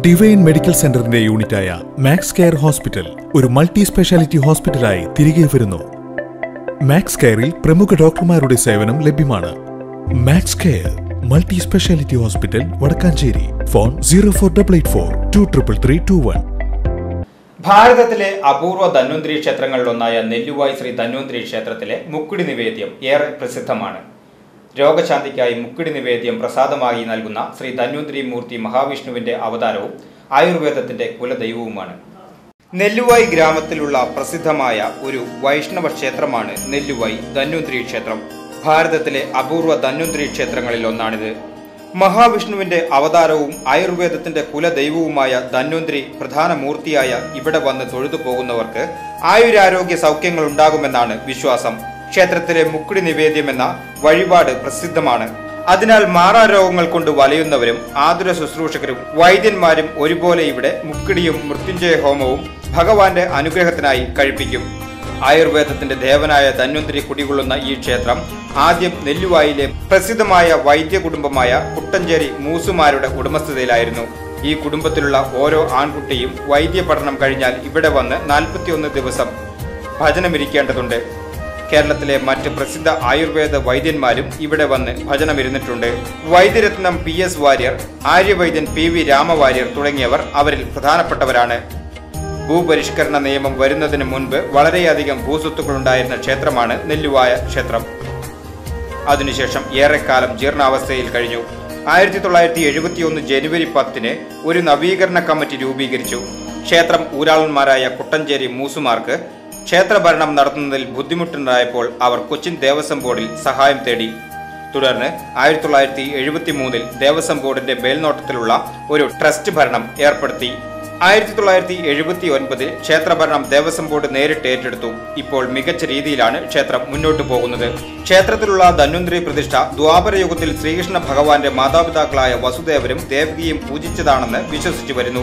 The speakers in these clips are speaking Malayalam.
ഡിവൈൻ മെഡിക്കൽ സെന്ററിന്റെ യൂണിറ്റായ മാക്സ് കെയർ ഹോസ്പിറ്റൽ ഒരു മൾട്ടി സ്പെഷ്യാലിറ്റി ഹോസ്പിറ്റലായി തിരികെ വരുന്നു മാക്സ് കെയറിൽ പ്രമുഖ ഡോക്ടർമാരുടെ സേവനം ലഭ്യമാണ് Max Care multi speciality hospital Vadakkanchery phone zero four double eight four two triple three two one ഭാരതത്തിലെ അപൂർവ ധന്വന്തരി ക്ഷേത്രങ്ങളിലൊന്നായ നെല്ലുവായി ശ്രീ ധന്വന്തരി ക്ഷേത്രത്തിലെ മുക്കുടി നിവേദ്യം ഏറെ പ്രസിദ്ധമാണ് രോഗശാന്തിക്കായി മുക്കുടി നിവേദ്യം പ്രസാദമായി നൽകുന്ന ശ്രീ ധന്വന്തരി മൂർത്തി മഹാവിഷ്ണുവിന്റെ അവതാരവും ആയുർവേദത്തിന്റെ കുലദൈവവുമാണ് നെല്ലുവായി ഗ്രാമത്തിലുള്ള പ്രസിദ്ധമായ ഒരു വൈഷ്ണവ ക്ഷേത്രമാണ് നെല്ലുവായി ധന്വന്തരി ക്ഷേത്രം ഭാരതത്തിലെ അപൂർവ ധന്വന്തരി ക്ഷേത്രങ്ങളിൽ ഒന്നാണിത് മഹാവിഷ്ണുവിന്റെ അവതാരവും ആയുർവേദത്തിന്റെ കുലദൈവവുമായ ധന്വന്തരി പ്രധാന മൂർത്തിയായ ഇവിടെ വന്ന് തൊഴുതു പോകുന്നവർക്ക് ആയുരാരോഗ്യ സൗഖ്യങ്ങൾ ഉണ്ടാകുമെന്നാണ് വിശ്വാസം ക്ഷേത്രത്തിലെ മുക്കുടി നിവേദ്യം എന്ന വഴിപാട് പ്രസിദ്ധമാണ് അതിനാൽ മാറാരോഗങ്ങൾ കൊണ്ട് വലയുന്നവരും ആതുര ശുശ്രൂഷകരും വൈദ്യന്മാരും ഒരുപോലെ ഇവിടെ മുക്കിടിയും മൃത്യുഞ്ജയ ഹോമവും ഭഗവാന്റെ അനുഗ്രഹത്തിനായി കഴിപ്പിക്കും ആയുർവേദത്തിന്റെ ദേവനായ ധന്വന്തരി കുടികൊള്ളുന്ന ഈ ക്ഷേത്രം ആദ്യം നെല്ലുവായിലെ പ്രസിദ്ധമായ വൈദ്യ കുടുംബമായ കുട്ടഞ്ചേരി മൂസുമാരുടെ ഉടമസ്ഥതയിലായിരുന്നു ഈ കുടുംബത്തിലുള്ള ഓരോ ആൺകുട്ടിയും വൈദ്യ പഠനം കഴിഞ്ഞാൽ ഇവിടെ വന്ന് നാൽപ്പത്തിയൊന്ന് ദിവസം ഭജനമിരിക്കേണ്ടതുണ്ട് കേരളത്തിലെ മറ്റ് പ്രസിദ്ധ ആയുർവേദ വൈദ്യന്മാരും ഇവിടെ വന്ന് ഭജനമിരുന്നിട്ടുണ്ട് Vaidyaratnam P S Warrier Aryavaidyan P V Ramawarrier തുടങ്ങിയവർ അവരിൽ പ്രധാനപ്പെട്ടവരാണ് ഭൂപരിഷ്കരണ നിയമം വരുന്നതിന് മുൻപ് വളരെയധികം ഭൂസ്വത്തുക്കളുണ്ടായിരുന്ന ക്ഷേത്രമാണ് നെല്ലുവായ ക്ഷേത്രം അതിനുശേഷം ഏറെക്കാലം ജീർണാവസ്ഥയിൽ കഴിഞ്ഞു ആയിരത്തി തൊള്ളായിരത്തി എഴുപത്തിയൊന്ന് ജനുവരി പത്തിന് ഒരു നവീകരണ കമ്മിറ്റി രൂപീകരിച്ചു ക്ഷേത്രം ഊരാളന്മാരായ കുട്ടഞ്ചേരി മൂസുമാർക്ക് ക്ഷേത്രഭരണം നടത്തുന്നതിൽ ബുദ്ധിമുട്ടുണ്ടായപ്പോൾ അവർ കൊച്ചിൻ ദേവസ്വം ബോർഡിൽ സഹായം തേടി തുടർന്ന് ആയിരത്തി തൊള്ളായിരത്തി എഴുപത്തി മൂന്നിൽ ദേവസ്വം ബോർഡിന്റെ മേൽനോട്ടത്തിലുള്ള ഒരു ട്രസ്റ്റ് ഭരണം ഏർപ്പെടുത്തി ആയിരത്തി തൊള്ളായിരത്തി എഴുപത്തി ഒൻപതിൽ ക്ഷേത്രഭരണം ദേവസ്വം ബോർഡ് നേരിട്ട് ഏറ്റെടുത്തു ഇപ്പോൾ മികച്ച രീതിയിലാണ് ക്ഷേത്രം മുന്നോട്ടു പോകുന്നത് ക്ഷേത്രത്തിലുള്ള ധന്വന്തരി പ്രതിഷ്ഠ ദ്വാപരയുഗത്തിൽ ശ്രീകൃഷ്ണ ഭഗവാന്റെ മാതാപിതാക്കളായ വസുദേവരും ദേവകിയും പൂജിച്ചതാണെന്ന് വിശ്വസിച്ചു വരുന്നു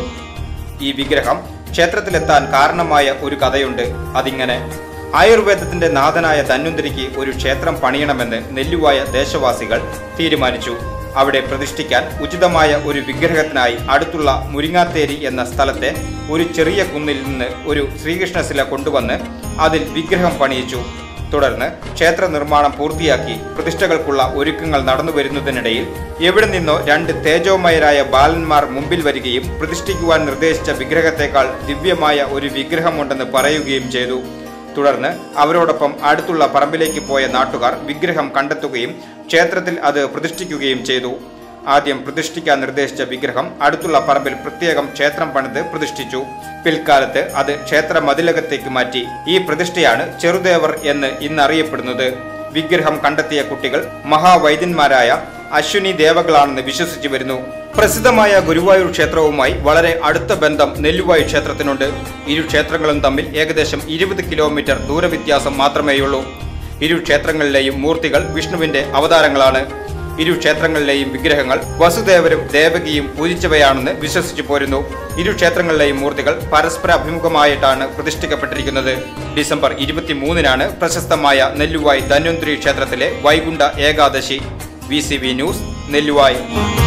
ഈ വിഗ്രഹം ക്ഷേത്രത്തിലെത്താൻ കാരണമായ ഒരു കഥയുണ്ട് അതിങ്ങനെ ആയുർവേദത്തിന്റെ നാഥനായ ധന്വന്തരിക്ക് ഒരു ക്ഷേത്രം പണിയണമെന്ന് നെല്ലുവായ ദേശവാസികൾ തീരുമാനിച്ചു അവിടെ പ്രതിഷ്ഠിക്കാൻ ഉചിതമായ ഒരു വിഗ്രഹത്തിനായി അടുത്തുള്ള മുരിങ്ങാത്തേരി എന്ന സ്ഥലത്തെ ഒരു ചെറിയ കുന്നിൽ നിന്ന് ഒരു ശ്രീകൃഷ്ണ ശില കൊണ്ടുവന്ന് അതിൽ വിഗ്രഹം പണിയിച്ചു തുടർന്ന് ക്ഷേത്ര നിർമ്മാണം പൂർത്തിയാക്കി പ്രതിഷ്ഠകൾക്കുള്ള ഒരുക്കങ്ങൾ നടന്നു വരുന്നതിനിടയിൽ എവിടെ നിന്നോ രണ്ട് തേജോമയരായ ബാലന്മാർ മുമ്പിൽ വരികയും പ്രതിഷ്ഠിക്കുവാൻ നിർദ്ദേശിച്ച വിഗ്രഹത്തെക്കാൾ ദിവ്യമായ ഒരു വിഗ്രഹമുണ്ടെന്ന് പറയുകയും ചെയ്തു തുടർന്ന് അവരോടൊപ്പം അടുത്തുള്ള പറമ്പിലേക്ക് പോയ നാട്ടുകാർ വിഗ്രഹം കണ്ടെത്തുകയും ക്ഷേത്രത്തിൽ അത് പ്രതിഷ്ഠിക്കുകയും ചെയ്തു ആദ്യം പ്രതിഷ്ഠിക്കാൻ നിർദ്ദേശിച്ച വിഗ്രഹം അടുത്തുള്ള പറമ്പിൽ പ്രത്യേകം ക്ഷേത്രം പണിത് പ്രതിഷ്ഠിച്ചു പിൽക്കാലത്ത് അത് ക്ഷേത്ര മതിലകത്തേക്ക് മാറ്റി ഈ പ്രതിഷ്ഠയാണ് ചെറുദേവർ എന്ന് ഇന്നറിയപ്പെടുന്നത് വിഗ്രഹം കണ്ടെത്തിയ കുട്ടികൾ മഹാവൈദ്യന്മാരായ അശ്വിനി ദേവകളാണെന്ന് വിശ്വസിച്ചു വരുന്നു പ്രസിദ്ധമായ ഗുരുവായൂർ ക്ഷേത്രവുമായി വളരെ അടുത്ത ബന്ധം നെല്ലുവായി ക്ഷേത്രത്തിനുണ്ട് ഇരു ക്ഷേത്രങ്ങളും തമ്മിൽ ഏകദേശം ഇരുപത് കിലോമീറ്റർ ദൂരവ്യത്യാസം മാത്രമേയുള്ളൂ ഇരു ക്ഷേത്രങ്ങളിലെയും മൂർത്തികൾ വിഷ്ണുവിന്റെ അവതാരങ്ങളാണ് ഇരു ക്ഷേത്രങ്ങളിലെയും വിഗ്രഹങ്ങൾ വസുദേവരും ദേവകിയും പൂജിച്ചവയാണെന്ന് വിശ്വസിച്ചു പോരുന്നു ഇരു ക്ഷേത്രങ്ങളിലെയും മൂർത്തികൾ പരസ്പര അഭിമുഖമായിട്ടാണ് പ്രതിഷ്ഠിക്കപ്പെട്ടിരിക്കുന്നത് ഡിസംബർ ഇരുപത്തിമൂന്നിനാണ് പ്രശസ്തമായ നെല്ലുവായി ധന്വന്തരി ക്ഷേത്രത്തിലെ വൈകുണ്ഠ ഏകാദശി വി ന്യൂസ് നെല്ലുവായി